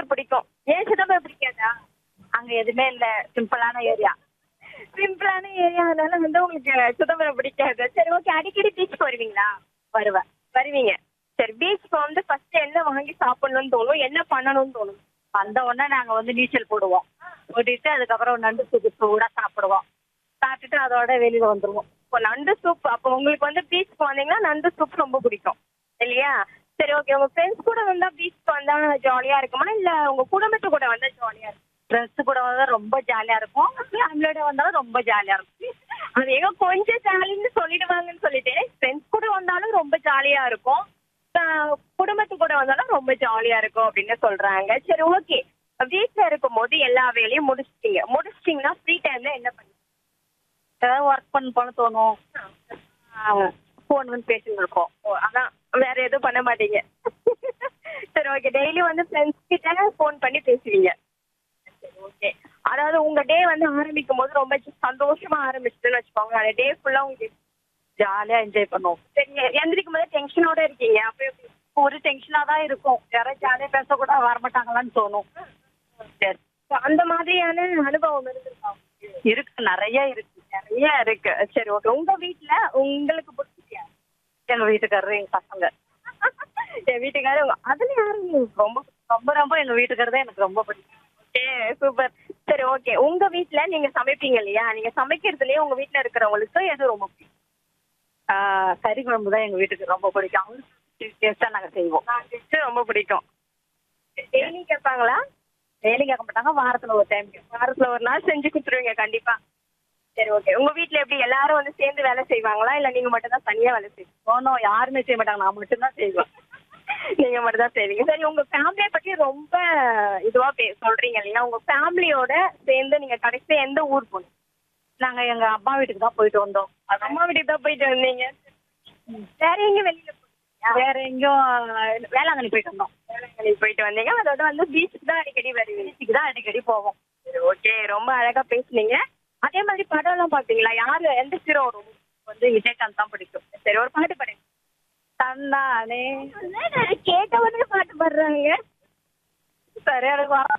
சிதம்பரம் பிடிக்கும் ஏன் சிதம்பரம் பிடிக்காதா அங்க எதுவுமே இல்ல சிம்பிளான ஏரியா சிம்பிளான ஏரியா அதனால வந்து உங்களுக்கு சிதம்பரம் பிடிக்காது சரி ஓகே அடிக்கடி பீச் வருவீங்களா வருவேன் வருவீங்க சரி பீச் வந்து ஃபர்ஸ்ட் என்ன வாங்கி சாப்பிடணும்னு தோணும் என்ன பண்ணணும்னு தோணும் வந்த உடனே நாங்க வந்து நீச்சல் போடுவோம் போட்டுட்டு அதுக்கப்புறம் நண்டு சூப்பு சூடா சாப்பிடுவோம் சாப்பிட்டுட்டு அதோட வெளியில வந்துருவோம் இப்போ நண்டு சூப் அப்போ உங்களுக்கு வந்து பீச் வந்தீங்கன்னா நண்டு சூப் ரொம்ப பிடிக்கும் இல்லையா சரி ஓகே உங்க ஃப்ரெண்ட்ஸ் கூட வந்தா பீச் வந்தா ஜாலியா இருக்குமா இல்ல உங்க குடும்பத்து கூட வந்தா ஜாலியா இருக்கும் ஃப்ரெண்ட்ஸ் கூட வந்தா ரொம்ப ஜாலியா இருக்கும் ஃபேமிலியோட வந்தாலும் ரொம்ப ஜாலியா இருக்கும் அது ஏதோ கொஞ்சம் ஜாலின்னு சொல்லிடுவாங்கன்னு சொல்லிட்டு ஃப்ரெண்ட்ஸ் கூட வந்தாலும் ரொம்ப ஜாலியா இருக்கும் ஆஹ் குடும்பத்து கூட வந்தாலும் ரொம்ப ஜாலியா இருக்கும் அப்படின்னு சொல்றாங்க சரி ஓகே வீட்ல இருக்கும் போது எல்லா வேலையும் முடிச்சிட்டீங்க முடிச்சிட்டீங்கன்னா ஃப்ரீ டைம்ல என்ன பண்ணுவீங்க ஏதாவது ஒர்க் பண்ண போன தோணும் ஃபோன் வந்து பேசிட்டு இருக்கோம் ஓ, அதான் வேற எதுவும் பண்ண மாட்டீங்க சரி ஓகே டெய்லி வந்து ஃப்ரெண்ட்ஸ் கிட்ட ஃபோன் பண்ணி பேசுவீங்க சரி ஓகே அதாவது உங்க டே வந்து ஆரம்பிக்கும் போது ரொம்ப சந்தோஷமா ஆரம்பிச்சுட்டுன்னு வச்சுக்கோங்க அந்த டே ஃபுல்லா உங்களுக்கு ஜாலியா என்ஜாய் பண்ணுவோம் சரி எந்திரிக்கும் போது டென்ஷனோட இருக்கீங்க அப்ப எப்படி ஒரு டென்ஷனா தான் இருக்கும் யாராவது ஜாலியா பேச கூட வரமாட்டாங்களான்னு தோணும் சரி So, அந்த மாதிரியான அனுபவம் இருந்திருக்கா இருக்கு நிறைய இருக்கு நிறைய இருக்கு சரி ஓகே உங்க வீட்ல உங்களுக்கு பிடிச்சியா எங்க வீட்டுக்காரரு எங்க பசங்க என் வீட்டுக்காரர் உங்க- அதுல யாரு உங்களுக்கு ரொம்ப ரொம்ப ரொம்ப எங்க வீட்டுக்காரர் தான் எனக்கு ரொம்ப பிடிக்கும் ஓகே சூப்பர் சரி ஓகே உங்க வீட்ல நீங்க சமைப்பீங்க இல்லையா நீங்க சமைக்கிறதுலயே உங்க வீட்ல இருக்கிறவங்களுக்கு எது ரொம்ப பிடிக்கும் ஆஹ் கறி குழம்பு தான் எங்க வீட்டுக்கு ரொம்ப பிடிக்கும் அவங்களுக்கு டேஸ்டா நாங்க செய்வோம் நான்வெஜ் ரொம்ப பிடிக்கும் டெய்லி கேட்பாங்களா டெய்லி கேட்க மாட்டாங்க வாரத்துல ஒரு டைம் வாரத்துல ஒரு நாள் செஞ்சு கொடுத்துருவீங்க கண்டிப்பா சரி ஓகே உங்க வீட்ல எப்படி எல்லாரும் வந்து சேர்ந்து வேலை செய்வாங்களா இல்ல நீங்க மட்டும் தான் தனியா வேலை செய்வீங்க போனோம் யாருமே செய்ய மாட்டாங்க நான் மட்டும்தான் செய்வேன் நீங்க மட்டும் தான் செய்வீங்க சரி உங்க ஃபேமிலியை பத்தி ரொம்ப இதுவா பே சொல்றீங்க இல்லையா உங்க ஃபேமிலியோட சேர்ந்து நீங்க கடைசியா எந்த ஊர் போனீங்க நாங்க எங்க அம்மா வீட்டுக்கு தான் போயிட்டு வந்தோம் அது அம்மா வீட்டுக்கு தான் போயிட்டு வந்தீங்க வேற எங்க வெளியில போனீங்க வேற எங்கேயும் வேளாங்கண்ணி போயிட்டு வந்தோம் வேளாங்கண்ணி போயிட்டு வந்தீங்க அதோட வந்து பீச்சுக்கு தான் அடிக்கடி வருவீங்க பீச்சுக்கு தான் அடிக்கடி போவோம் சரி ஓகே ரொம்ப அழகா பேசுனீங்க அதே மாதிரி படம் எல்லாம் பாத்தீங்களா யாரு எந்த ஹீரோ ரொம்ப வந்து விஜயகாந்த் தான் பிடிக்கும் சரி ஒரு பாட்டு பாடுங்க தன்னானே கேட்டவனே பாட்டு பாடுறாங்க சரி எனக்கு வர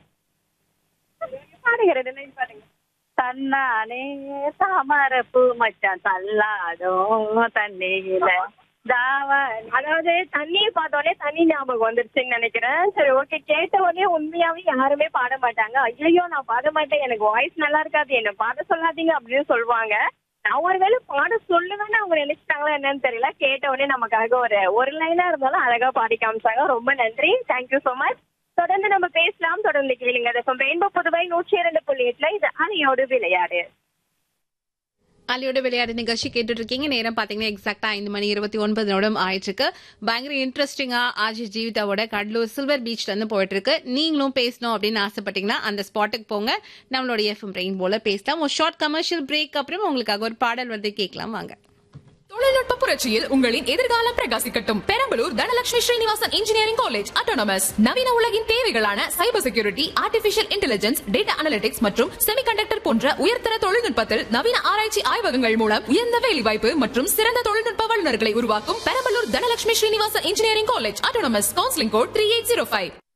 பாடுங்க ரெண்டு லைன் பாடுங்க தன்னானே தாமரப்பூ மச்சான் தள்ளாடும் தண்ணியில தாவணி அதாவது தண்ணியை பார்த்தோடனே தண்ணி ஞாபகம் வந்துருச்சுன்னு நினைக்கிறேன் சரி ஓகே கேட்ட உடனே உண்மையாவே யாருமே பாட மாட்டாங்க ஐயோ நான் பாட மாட்டேன் எனக்கு வாய்ஸ் நல்லா இருக்காது என்ன பாட சொல்லாதீங்க அப்படின்னு சொல்லுவாங்க நான் ஒருவேளை பாட சொல்லுவேன்னு அவங்க நினைச்சிட்டாங்களா என்னன்னு தெரியல கேட்ட உடனே நமக்காக ஒரு ஒரு லைனா இருந்தாலும் அழகா பாடி காமிச்சாங்க ரொம்ப நன்றி தேங்க்யூ so மச் தொடர்ந்து நம்ம பேசலாம் தொடர்ந்து கேளுங்க ரெயின்போ புதுவை நூற்றி இரண்டு புள்ளி எட்டுல இது அணியோடு விளையாடு அலியோட விளையாடு நிகழ்ச்சி கேட்டுட்டு இருக்கீங்க நேரம் பாத்தீங்கன்னா எக்ஸாக்டா ஐந்து மணி இருபத்தி ஒன்பது நிமிடம் ஆயிட்டு பயங்கர இன்ட்ரெஸ்டிங்கா ஆஜி ஜீவிதாவோட கடலூர் சில்வர் பீச்ல இருந்து போயிட்டு இருக்கு நீங்களும் பேசணும் அப்படின்னு ஆசைப்பட்டீங்கன்னா அந்த ஸ்பாட்டுக்கு போங்க நம்மளோட எஃப்எம் ரெயின் போல பேசலாம் ஒரு ஷார்ட் கமர்ஷியல் பிரேக் அப்புறம் உங்களுக்காக ஒரு பாடல் வந்து கேட்கலாம் வாங்க தொழில்நுட்ப புரட்சியில் உங்களின் எதிர்காலம் பிரகாசிக்கட்டும் Perambalur Dhanalakshmi Srinivasan engineering college autonomous நவீன உலகின் தேவைகளான cyber security artificial intelligence data analytics மற்றும் செமிகண்டக்டர் போன்ற உயர்தர தொழில்நுட்பத்தில் நவீன ஆராய்ச்சி ஆய்வகங்கள் மூலம் உயர்ந்த வேலைவாய்ப்பு மற்றும் சிறந்த தொழில்நுட்ப வல்லுநர்களை உருவாக்கும் Perambalur Dhanalakshmi Srinivasan engineering college autonomous counselling code three eight zero five